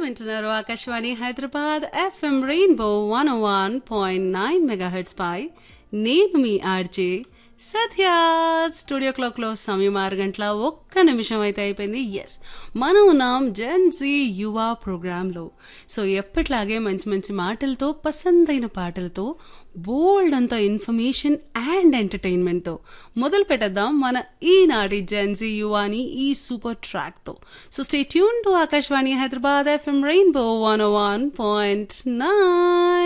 వింటున్నారు Akashvani Hyderabad FM rainbow one one point nine megahertz పై నేను మీ ఆర్జే సత్య స్టూడియో క్లాక్లో సమయం ఆరు గంటల ఒక్క నిమిషం అయితే అయిపోయింది ఎస్ మనం ఉన్నాం జెన్జీ యువ ప్రోగ్రాంలో సో ఎప్పట్లాగే మంచి మంచి మాటలతో పసందైన పాటలతో బోల్డ్ అంత ఇన్ఫర్మేషన్ అండ్ ఎంటర్టైన్మెంట్తో మొదలు పెట్టేద్దాం మన ఈనాటి జెన్జీ యువాని ఈ సూపర్ ట్రాక్తో so stay tuned to Akashvani Hyderabad FM rainbow one one point nine